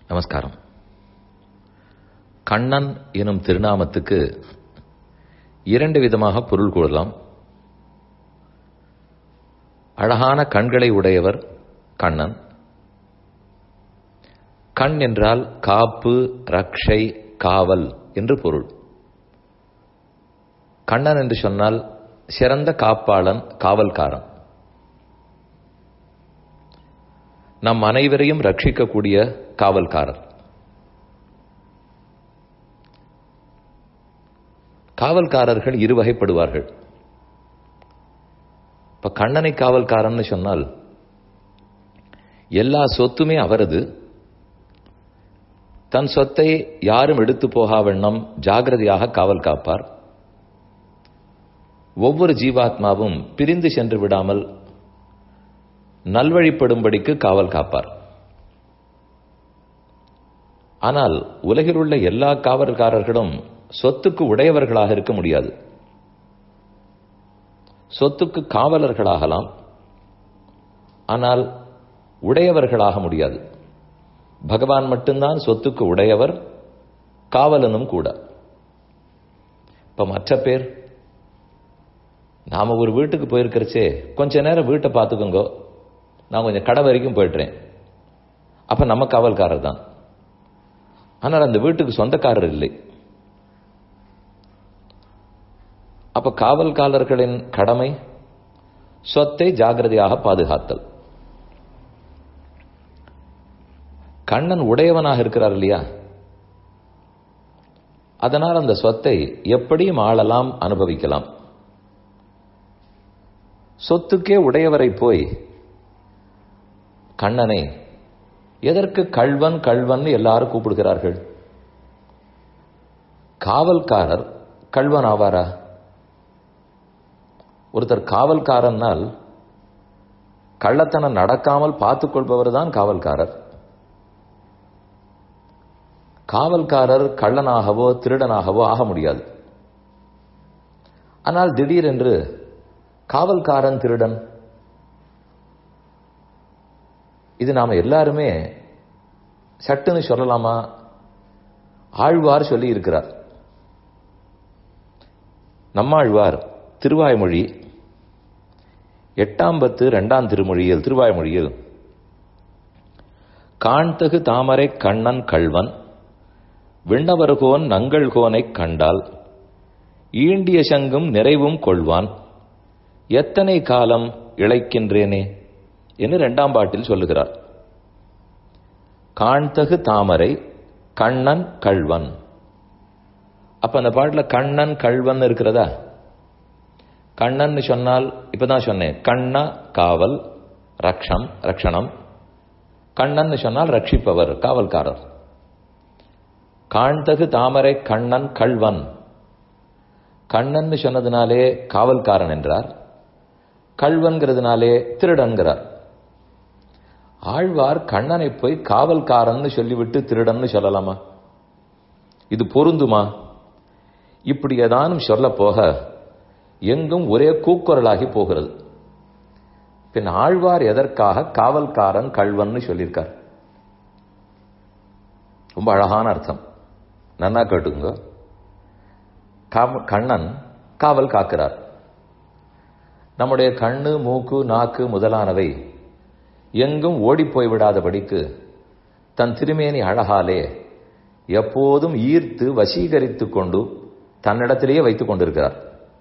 நமஸ்காரம் கண்ணன் எனும் திருநாமத்துக்கு இரண்டு விதமாக பொருள் கூறலாம் அழகான கண்களை உடையவர் கண்ணன் கண் என்றால் காப்பு ரக்ஷை காவல் என்று பொருள் கண்ணன் என்று சொன்னால் சிறந்த காப்பாளன் காவல்காரன் நம் அனைவரையும் ரட்சிக்கக்கூடிய காவல்காரர் காவல்காரர்கள் இருவகைப்படுவார்கள் இப்ப கண்ணனை காவல்காரன்னு சொன்னால் எல்லா சொத்துமே அவரது தன் சொத்தை யாரும் எடுத்து போகா வண்ணம் ஜாகிரதையாக காவல் காப்பார் ஒவ்வொரு ஜீவாத்மாவும் பிரிந்து சென்று விடாமல் நல்வழிப்படும்படிக்கு காவல் காப்பார் ஆனால் உலகில் உள்ள எல்லா காவல்காரர்களும் சொத்துக்கு உடையவர்களாக இருக்க முடியாது சொத்துக்கு காவலர்களாகலாம் ஆனால் உடையவர்களாக முடியாது பகவான் மட்டும்தான் சொத்துக்கு உடையவர் காவலனும் கூட இப்ப மற்ற பேர் நாம ஒரு வீட்டுக்கு போயிருக்கிறச்சே கொஞ்ச நேரம் வீட்டை பார்த்துக்கோங்க நான் கொஞ்சம் கடை வரைக்கும் போயிட்டுறேன் அப்ப நம்ம காவல்காரர் தான் ஆனால் அந்த வீட்டுக்கு சொந்தக்காரர் இல்லை அப்ப காவல்காரர்களின் கடமை சொத்தை ஜாகிரதையாக பாதுகாத்தல் கண்ணன் உடையவனாக இருக்கிறார் இல்லையா அதனால் அந்த சொத்தை எப்படியும் ஆளலாம் அனுபவிக்கலாம் சொத்துக்கே உடையவரை போய் கண்ணனை எதற்கு கள்வன் கள்வன் எல்லாரும் கூப்பிடுகிறார்கள் காவல்காரர் கள்வன் ஆவாரா ஒருத்தர் காவல்காரனால் கள்ளத்தனம் நடக்காமல் பார்த்துக் கொள்பவர் தான் காவல்காரர் காவல்காரர் கள்ளனாகவோ திருடனாகவோ ஆக முடியாது ஆனால் திடீரென்று காவல்காரன் திருடன் இது நாம எல்லாருமே சட்டுன்னு சொல்லலாமா ஆழ்வார் சொல்லி இருக்கிறார் நம்மாழ்வார் திருவாய்மொழி எட்டாம் பத்து இரண்டாம் திருமொழியில் திருவாய்மொழியில் காண்தகு தாமரை கண்ணன் கள்வன் விண்ணவர்கோன் நங்கள்கோனைக் கண்டால் ஈண்டிய சங்கும் நிறைவும் கொள்வான் எத்தனை காலம் இழைக்கின்றேனே என்று இரண்டாம் பாட்டில் சொல்லுகிறார் காண்தகு தாமரை கண்ணன் கள்வன் அப்ப அந்த பாட்டில் கண்ணன் கள்வன் இருக்கிறதா கண்ணன் சொன்னால் இப்பதான் சொன்னேன் கண்ண காவல் ரக்ஷம் ரக்ஷணம் கண்ணன் சொன்னால் ரட்சிப்பவர் காவல்காரர் காண்தகு தாமரை கண்ணன் கள்வன் கண்ணன் சொன்னதுனாலே காவல்காரன் என்றார் கள்வன்கிறதுனாலே திருடன்கிறார் ஆழ்வார் கண்ணனை போய் காவல்காரன் சொல்லிவிட்டு திருடன்னு சொல்லலாமா இது பொருந்துமா இப்படி ஏதானும் சொல்ல போக எங்கும் ஒரே கூக்குரலாகி போகிறது பின் ஆழ்வார் எதற்காக காவல்காரன் கள்வன்னு சொல்லியிருக்கார் ரொம்ப அழகான அர்த்தம் நன்னா கேட்டுங்க கண்ணன் காவல் காக்கிறார் நம்முடைய கண்ணு மூக்கு நாக்கு முதலானவை எங்கும் ஓடிப்போய் விடாதபடிக்கு தன் திருமேனி அழகாலே எப்போதும் ஈர்த்து வசீகரித்து கொண்டு தன்னிடத்திலேயே வைத்துக் கொண்டிருக்கிறார்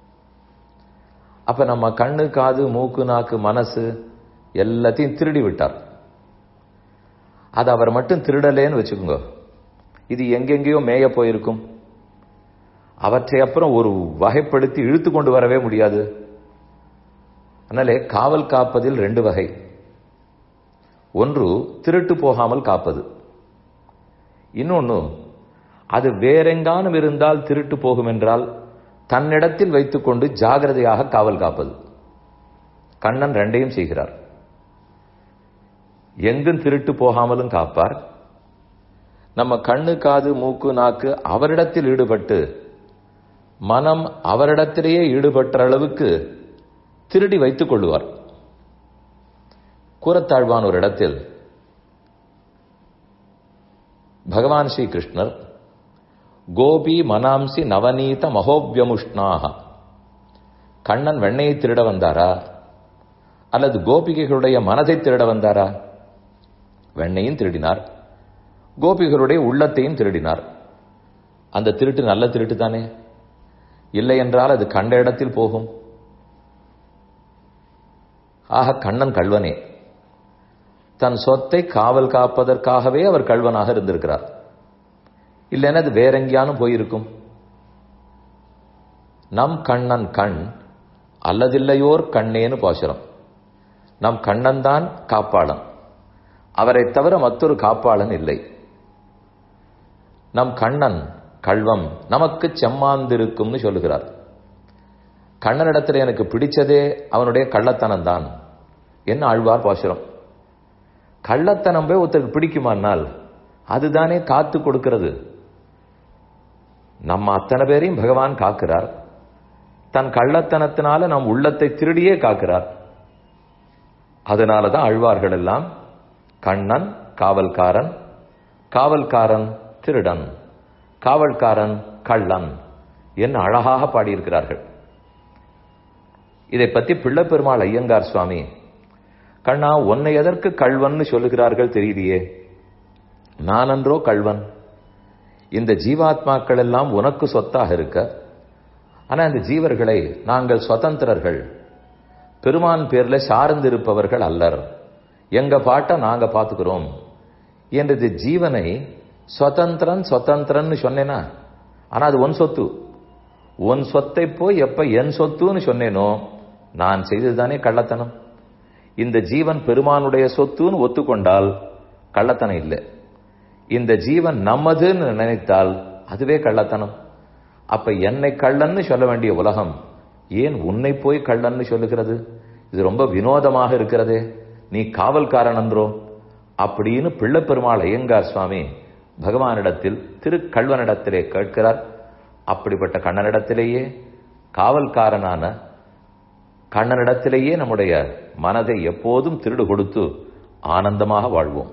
அப்ப நம்ம கண்ணு காது மூக்கு நாக்கு மனசு எல்லாத்தையும் திருடி விட்டார் அது அவர் மட்டும் திருடலேன்னு வச்சுக்கோங்க இது எங்கெங்கேயோ மேய போயிருக்கும் அவற்றை அப்புறம் ஒரு வகைப்படுத்தி இழுத்து கொண்டு வரவே முடியாது அதனாலே காவல் காப்பதில் ரெண்டு வகை ஒன்று திருட்டு போகாமல் காப்பது இன்னொன்னு அது வேறெங்கானும் இருந்தால் திருட்டு போகும் என்றால் தன்னிடத்தில் வைத்துக்கொண்டு ஜாகிரதையாக காவல் காப்பது கண்ணன் ரெண்டையும் செய்கிறார் எங்கும் திருட்டு போகாமலும் காப்பார் நம்ம கண்ணு காது மூக்கு நாக்கு அவரிடத்தில் ஈடுபட்டு மனம் அவரிடத்திலேயே ஈடுபட்ட அளவுக்கு திருடி வைத்துக் கொள்ளுவார் கூறத்தாழ்வான் ஒரு இடத்தில் பகவான் ஸ்ரீ கிருஷ்ணர் கோபி மனாம்சி நவநீத மகோவியமுஷ்ணாக கண்ணன் வெண்ணையை திருட வந்தாரா அல்லது கோபிகைகளுடைய மனதை திருட வந்தாரா வெண்ணையும் திருடினார் கோபிகளுடைய உள்ளத்தையும் திருடினார் அந்த திருட்டு நல்ல திருட்டு தானே இல்லை என்றால் அது கண்ட இடத்தில் போகும் ஆக கண்ணன் கல்வனே தன் சொத்தை காவல் காப்பதற்காகவே அவர் கல்வனாக இருந்திருக்கிறார் இல்லைன்னா அது வேற எங்கேயானும் போயிருக்கும் நம் கண்ணன் கண் அல்லதில்லையோர் கண்ணேன்னு பாசுரம் நம் கண்ணன் தான் காப்பாளன் அவரை தவிர மற்றொரு காப்பாளன் இல்லை நம் கண்ணன் கல்வம் நமக்கு செம்மாந்திருக்கும்னு சொல்லுகிறார் கண்ணனிடத்தில் எனக்கு பிடிச்சதே அவனுடைய கள்ளத்தனம் தான் என்ன ஆழ்வார் பாசுரம் கள்ளத்தனம் போய் ஒருத்தருக்கு பிடிக்குமானால் அதுதானே காத்து கொடுக்கிறது நம்ம அத்தனை பேரையும் பகவான் காக்கிறார் தன் கள்ளத்தனத்தினால நம் உள்ளத்தை திருடியே காக்கிறார் அதனாலதான் அழ்வார்கள் எல்லாம் கண்ணன் காவல்காரன் காவல்காரன் திருடன் காவல்காரன் கள்ளன் என்ன அழகாக பாடியிருக்கிறார்கள் இதை பத்தி பிள்ளைப்பெருமாள் ஐயங்கார் சுவாமி கண்ணா உன்னை எதற்கு கள்வன் சொல்லுகிறார்கள் தெரியலையே நானன்றோ கள்வன் இந்த ஜீவாத்மாக்கள் எல்லாம் உனக்கு சொத்தாக இருக்க ஆனா இந்த ஜீவர்களை நாங்கள் சுதந்திரர்கள் பெருமான் பேர்ல சார்ந்திருப்பவர்கள் அல்லர் எங்க பாட்டை நாங்க பாத்துக்கிறோம் என்றது ஜீவனை சுதந்திரன் சுதந்திரன் சொன்னேனா ஆனா அது ஒன் சொத்து உன் சொத்தை போய் எப்ப என் சொத்துன்னு சொன்னேனோ நான் செய்ததுதானே கள்ளத்தனம் இந்த ஜீவன் பெருமானுடைய சொத்துன்னு ஒத்துக்கொண்டால் கள்ளத்தனம் இல்லை இந்த ஜீவன் நம்மதுன்னு நினைத்தால் அதுவே கள்ளத்தனம் அப்ப என்னை கள்ளன்னு சொல்ல வேண்டிய உலகம் ஏன் உன்னை போய் கள்ளன்னு சொல்லுகிறது இது ரொம்ப வினோதமாக இருக்கிறதே நீ காவல்காரன் என்றோ அப்படின்னு பிள்ளை பெருமாள் ஐயங்கார் சுவாமி பகவானிடத்தில் திருக்கல்வனிடத்திலே கேட்கிறார் அப்படிப்பட்ட கண்ணனிடத்திலேயே காவல்காரனான கண்ணனிடத்திலேயே நம்முடைய மனதை எப்போதும் திருடு கொடுத்து ஆனந்தமாக வாழ்வோம்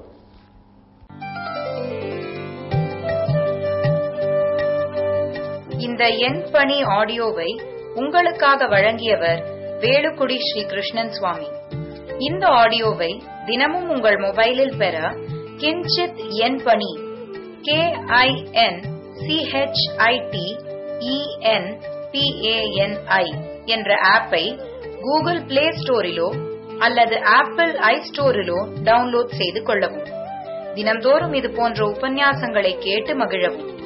இந்த எண் பணி ஆடியோவை உங்களுக்காக வழங்கியவர் வேலுக்குடி ஸ்ரீ கிருஷ்ணன் சுவாமி இந்த ஆடியோவை தினமும் உங்கள் மொபைலில் பெற கிஞ்சித் எண் பணி கே ஐ என் சிஹெச்ஐடி இஎன் பிஏஎன்ஐ என்ற ஆப்பை கூகுள் பிளே ஸ்டோரிலோ அல்லது ஆப்பிள் ஐ ஸ்டோரிலோ டவுன்லோட் செய்து கொள்ளவும் தினந்தோறும் இது போன்ற உபன்யாசங்களை கேட்டு மகிழவும்